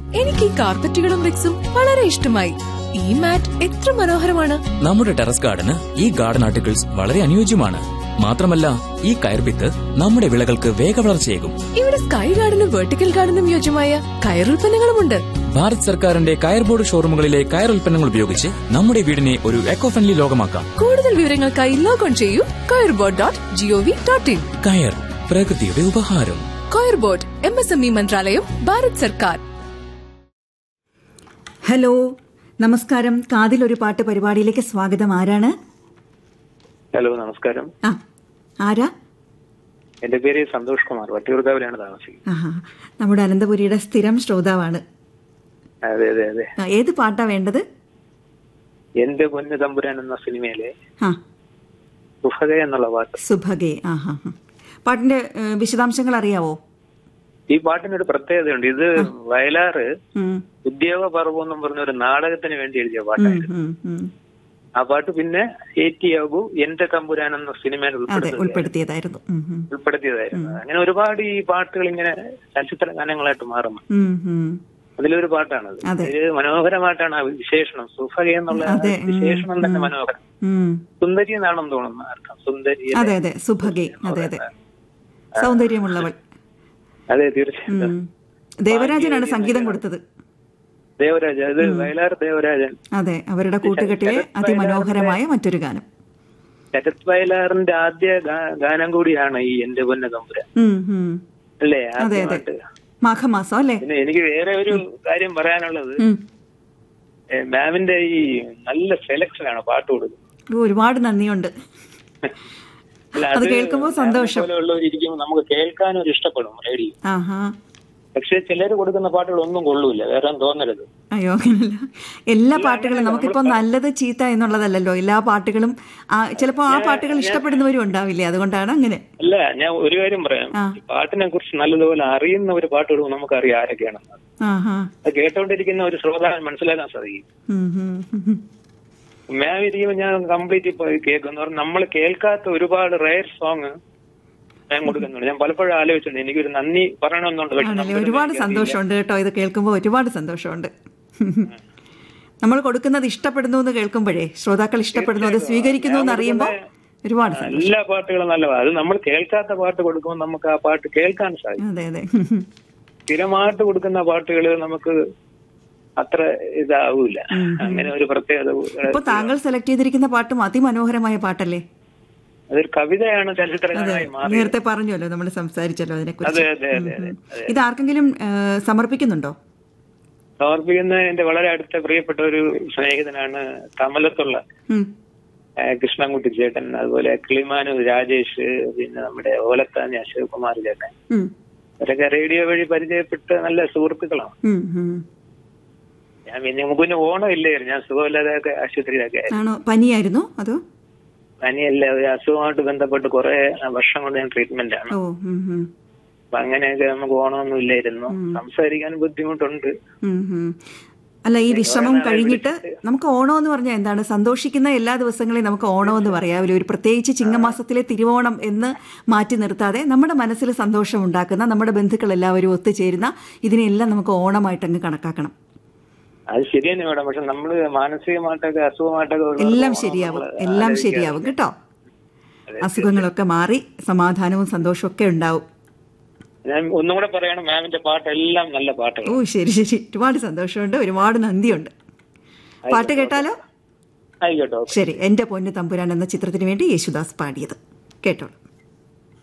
എനിക്ക് ഈ കാർപ്പറ്റുകളും റിക്സും വളരെ ഇഷ്ടമായി ഈ മാറ്റ് എത്ര മനോഹരമാണ് നമ്മുടെ ടെറസ് ഗാർഡന് ഈ ഗാർഡൻ ആർട്ടിക്കിൾസ് വളരെ അനുയോജ്യമാണ് മാത്രമല്ല ഈ കയർഭിത്ത് നമ്മുടെ വിളകൾക്ക് വേഗവളർച്ചയേകും ഇവിടെ സ്കൈ ഗാർഡനും വെർട്ടിക്കൽ ഗാർഡനും യോജ്യമായ കയറുൽപ്പന്നങ്ങളുമുണ്ട് ഭാരത് സർക്കാരിന്റെ കയർ ബോർഡ് ഷോറൂമുകളിലെ കയർ ഉൽപ്പന്നങ്ങൾ ഉപയോഗിച്ച് നമ്മുടെ വീടിനെ ഒരു എക്കോ ഫ്രണ്ട്ലി ലോകമാക്കാം കൂടുതൽ വിവരങ്ങൾക്കായി ലോഗോൺ ചെയ്യൂ coir board dot G O V dot in coir പ്രകൃതിയുടെ ഉപഹാരം coir board M S M E മന്ത്രാലയം ഭാരത് സർക്കാർ ഹലോ നമസ്കാരം കാതിലൊരു പാട്ട് പരിപാടിയിലേക്ക് സ്വാഗതം ആരാണ് ഹലോ നമസ്കാരം ആ ആരാ എന്റെ പേര് സന്തോഷ് കുമാർ വട്ടിയൂർക്കാവിലാണ് താമസിക്കുന്നത് ആഹാ നമ്മുടെ അനന്തപുരിയുടെ സ്ഥിരം ശ്രോതാവാണ് അതെ അതെ അതെ ആ, ഏത് പാട്ടാ വേണ്ടത് എന്റെ പൊന്നു തമ്പുരാൻ എന്ന സിനിമയിലെ ആ സുഹക എന്നുള്ള പാട്ട് സുഭഗേ ആ ഹാ ഹാ പാട്ടിന്റെ ഏ, വിശദാംശങ്ങൾ അറിയാവോ ഈ പാട്ടിനൊരു പ്രത്യേകതയുണ്ട് ഇത് വയലാറ് ഉം, ഉദ്യോഗ പർവ്വം എന്നും പറഞ്ഞ ഒരു നാടകത്തിന് വേണ്ടി എഴുതിയ ഉം, പാട്ടായിരുന്നു ഉം, ഉം. ആ പാട്ട് പിന്നെ എ ടി അബു എന്റെ തമ്പുരാൻ എന്ന സിനിമയിൽ അതെ ഉൾപ്പെടുത്തി ഉൾപ്പെടുത്തിയതായിരുന്നു ഉം, ഉം. ഉൾപ്പെടുത്തിയതായിരുന്നു അങ്ങനെ ഒരുപാട് ഈ പാട്ടുകൾ ഇങ്ങനെ ചലച്ചിത്ര ഗാനങ്ങളായിട്ട് മാറുന്നു ഉം, ഉം. അതിലൊരു പാട്ടാണത് അതെ. ഒരു മനോഹരമായിട്ടാണ് ആ വിശേഷണം സുഹക എന്നുള്ള അതെ, ഉം, വിശേഷണം തന്നെ മനോഹരം ഉം. സുന്ദരി എന്നാണെന്ന് തോന്നുന്നു അർത്ഥം സുന്ദരി അതെ അതെ സുഭഗേ അതെ അതെ സൗന്ദര്യമുള്ളവൾ അതെ തീർച്ചയായിട്ടും ഉം. ദേവരാജനാണ് സംഗീതം കൊടുത്തത് ദേവരാജൻ അത് വയലാർ ദേവരാജൻ അതെ അവരുടെ കൂട്ടുകെട്ടിലെ അതിമനോഹരമായ മറ്റൊരു ഗാനം ശരത് വയലാറിന്റെ ആദ്യ ഗാ- ഗാനം കൂടിയാണ് ഈ എന്റെ പൊന്ന തമ്പുരാൻ ഉം, ഉം. അല്ലേ അതെ അതെ ആദ്യമായിട്ട് മാഘമാസം അല്ലേ പിന്നെ എനിക്ക് വേറെ ഒരു കാര്യം പറയാനുള്ളത് ഉം. ഏ, മാമിന്റെ ഈ നല്ല സെലക്ഷൻ ആണ് പാട്ട് കൊടുക്കുന്നത് ഓ, ഒരുപാട് നന്ദിയുണ്ട് അല്ല, അത് കേൾക്കുമ്പോൾ സന്തോഷം. പോലെയുള്ളവർ ഇരിക്കുമ്പോൾ നമുക്ക് കേൾക്കാനും ഒരു ഇഷ്ടപ്പെടും റേഡിയോ ആഹാ പക്ഷെ ചിലർ കൊടുക്കുന്ന പാട്ടുകൾ ഒന്നും കൊള്ളൂല വേറെ തോന്നരുത് അയ്യോ അങ്ങനല്ല എല്ലാ പാട്ടുകളും നമുക്കിപ്പോ നല്ലത് ചീത്ത എന്നുള്ളതല്ലല്ലോ എല്ലാ പാട്ടുകളും ചിലപ്പോൾ ആ പാട്ടുകൾ ഇഷ്ടപ്പെടുന്നവരും ഉണ്ടാവില്ലേ അതുകൊണ്ടാണ് അങ്ങനെ അല്ല ഞാൻ ഒരു കാര്യം പറയാം ആ. ഈ പാട്ടിനെ കുറിച്ച് നല്ലതുപോലെ അറിയുന്ന ഒരു പാട്ടുകൾ നമുക്കറിയാം ആരൊക്കെയാണെന്ന് ആഹാ അത് കേട്ടോണ്ടിരിക്കുന്ന ഒരു ശ്രോതാവിന് മനസ്സിലാക്കാൻ സാധിക്കും ഉം, ഉം, ഉം. മാം ഇരിക്കുമ്പോൾ ഞാൻ കംപ്ലീറ്റ് പോയി കേൾക്കുന്നു പറഞ്ഞാൽ നമ്മൾ കേൾക്കാത്ത ഒരുപാട് റയർ സോങ് ഞാൻ കൊടുക്കുന്നുണ്ട് ഞാൻ പലപ്പോഴും ആലോചിച്ചിട്ടുണ്ട് എനിക്കൊരു നന്ദി പറയണമെന്നുണ്ട് പക്ഷെ ആണല്ലേ നമുക്കൊരു ഒരുപാട് നന്ദി അറിയില്ല. സന്തോഷമുണ്ട് കേട്ടോ ഇത് കേൾക്കുമ്പോൾ ഒരുപാട് സന്തോഷമുണ്ട് നമ്മൾ കൊടുക്കുന്നത് ഇഷ്ടപ്പെടുന്നു എന്ന് കേൾക്കുമ്പോഴേ ശ്രോതാക്കൾ ഇഷ്ടപ്പെടുന്നു അത് സ്വീകരിക്കുന്നു എന്ന് അറിയുമ്പോൾ ഒരുപാട് സന്തോഷം എല്ലാ പാട്ടുകളും നല്ലതാണ് അത് നമ്മൾ കേൾക്കാത്ത പാട്ട് കൊടുക്കുമ്പോൾ നമുക്ക് ആ പാട്ട് കേൾക്കാൻ സാധിക്കും അതെ അതെ സ്ഥിരമായിട്ട് കൊടുക്കുന്ന പാട്ടുകൾ നമുക്ക് അത്ര ഇതാവൂല അങ്ങനെ ഒരു പ്രത്യേകത ഇപ്പൊ താങ്കൾ സെലക്ട് ചെയ്തിരിക്കുന്ന പാട്ടും അതിമനോഹരമായ പാട്ടല്ലേ അതൊരു കവിതയാണ് ചലച്ചിത്രഗാനമായി മാറി നേരത്തെ പറഞ്ഞല്ലോ നമ്മൾ സംസാരിച്ചല്ലോ അതിനെ അതെ അതെ അതെ അതെ ഇത് ആർക്കെങ്കിലും ഏ, സമർപ്പിക്കുന്നുണ്ടോ സമർപ്പിക്കുന്ന എന്റെ വളരെ അടുത്ത പ്രിയപ്പെട്ട ഒരു സ്നേഹിതനാണ് കമലത്തുള്ള ഉം. ആ, കൃഷ്ണൻകുട്ടി ചേട്ടൻ അതുപോലെ കിളിമാനു രാജേഷ് പിന്നെ നമ്മുടെ ഓലത്താഞ്ഞ അശോക് കുമാർ ചേട്ടൻ ഉം. ഇവരൊക്കെ റേഡിയോ വഴി പരിചയപ്പെട്ട നല്ല സുഹൃത്തുക്കളാണ് ഉം, ഉം. ഞാൻ പിന്നെ മുമ്പ് പിന്നെ ഓണം ഇല്ലായിരുന്നു ഞാൻ സുഖമില്ലാതെയൊക്കെ ആശുപത്രിയിലൊക്കെ ആയിരുന്നു ആണോ പനിയായിരുന്നോ അതോ പനിയല്ല ഒരു അസുഖമായിട്ട് ബന്ധപ്പെട്ട് കുറെ വർഷം കൊണ്ട് ഞാൻ ട്രീറ്റ്മെന്റ് ആണ് ഓ ഉം, ഉം. അപ്പൊ അങ്ങനെയൊക്കെ നമുക്ക് ഓണമൊന്നും ഇല്ലായിരുന്നു സംസാരിക്കാൻ ബുദ്ധിമുട്ടുണ്ട് ഉം, ഉം. അല്ല ഈ വിഷമം കഴിഞ്ഞിട്ട് നമുക്ക് ഓണം എന്ന് പറഞ്ഞാൽ എന്താണ് സന്തോഷിക്കുന്ന എല്ലാ ദിവസങ്ങളെയും നമുക്ക് ഓണം എന്ന് പറയാവില്ല ഒരു പ്രത്യേകിച്ച് ചിങ്ങമാസത്തിലെ തിരുവോണം എന്ന് മാറ്റി നിർത്താതെ നമ്മുടെ മനസ്സിൽ സന്തോഷം ഉണ്ടാക്കുന്ന നമ്മുടെ ബന്ധുക്കൾ എല്ലാവരും ഒത്തുചേരുന്ന ഇതിനെല്ലാം നമുക്ക് ഓണമായിട്ട് അങ്ങ് കണക്കാക്കണം അത് ശരിയാണ് മേഡം പക്ഷെ നമ്മള് മാനസികമായിട്ടൊക്കെ അസുഖമായിട്ടൊക്കെ ഉള്ളവർക്ക് എല്ലാം ഓണം ശരിയാവും നമ്മള് എല്ലാം ആലോചിക്കാറില്ല. ശരിയാവും കേട്ടോ അസുഖങ്ങളൊക്കെ മാറി സമാധാനവും സന്തോഷവും ഒക്കെ ഉണ്ടാവും ഞാൻ ഒന്നും കൂടെ പറയണം മാമിന്റെ പാട്ടെല്ലാം നല്ല പാട്ടുകൾ ഓ ശരി ശരി ഒരുപാട് സന്തോഷമുണ്ട് ഒരുപാട് നന്ദിയുണ്ട് പാട്ട് കേട്ടാലോ ആയിക്കോട്ടെ ഓക്കെ. ശരി എന്റെ പൊന്നു തമ്പുരാൻ എന്ന ചിത്രത്തിന് വേണ്ടി യേശുദാസ് പാടിയത് കേട്ടോളൂ